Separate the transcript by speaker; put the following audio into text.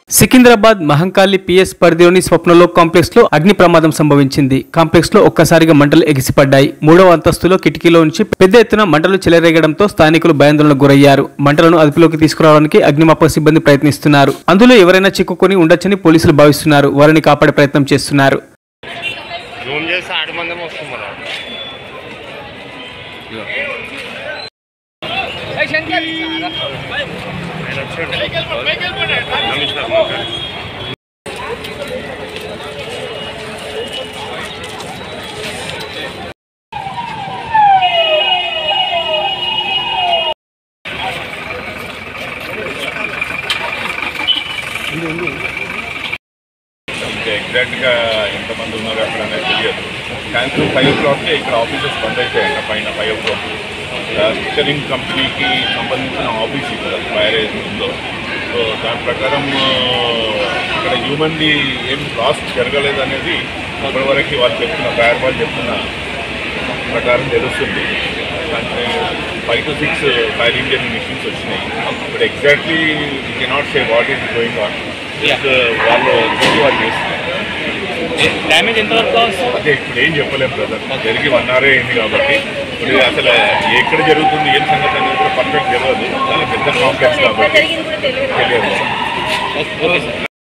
Speaker 1: Secunderabad Mahankali PS పరిధిలోని స్వప్నలో complex లో అగ్ని ప్రమాదం సంభవించింది కాంప్లెక్స్ లో ఒక్కసారిగా మంటలు ఎగిసిపడ్డాయి మూడవ అంతస్తులో కిటికీలో నుంచి పెద్ద ఎత్తున మంటలు చెలరేగడంతో స్థానికులు భయాందోళనకు గురయ్యారు మంటలను అదుపులోకి తీసుకురావడానికి అగ్నిమాపక సిబ్బంది ప్రయత్నిస్తున్నారు అందులో ఎవరైనా చిక్కుకొని ఉండొచ్చని పోలీసులు భావిస్తున్నారు వారిని కాపాడే ప్రయత్నం చేస్తున్నారు
Speaker 2: జూమ్ చేస్తే ఆడు మందం వస్తుంది మనం ఆయన వచ్చాడు. నమస్కారం. ఇంకా ఎగ్జాక్ట్గా ఎంతమంది ఉన్నారు అక్కడ అనేది తెలియదు సాయంత్రం ఫైవ్ ఓ క్లాక్కి ఇక్కడ ఆఫీసెస్ బంద్ అయిపోయాయి పైన ఫైవ్ ఓ క్లాక్ స్టిక్కరింగ్ కంపెనీకి సంబంధించిన ఆఫీస్ ఇక్కడ ఫైర్ ఉందో సో దాని ప్రకారం ఆ, ఇక్కడ హ్యూమన్లీ ఏం లాస్ జరగలేదు అనేది ఇప్పటివరకు వాళ్ళు చెప్తున్న ఫైర్ వాళ్ళు చెప్తున్న ప్రకారం తెలుస్తుంది అంటే five to six fire Indian missions వచ్చినాయి ఇప్పుడు exactly you cannot say what is going on వాళ్ళు వాళ్ళు చేస్తున్నారు
Speaker 3: డ్యామేజ్ ఎంతవరకు కావచ్చు
Speaker 2: అదే ఇప్పుడు ఏం చెప్పలేము బ్రదర్ జరిగి వన్ అవర్ అయింది కాబట్టి ఇప్పుడు అసలు ఎక్కడ జరుగుతుంది ఏం సంగతి అనేది కూడా పర్ఫెక్ట్ తెలియదు చాలా పెద్ద కాంప్లెక్స్ కాబట్టి
Speaker 4: జరిగింది కూడా తెలియదు
Speaker 2: తెలియదు
Speaker 3: ఓకే సార్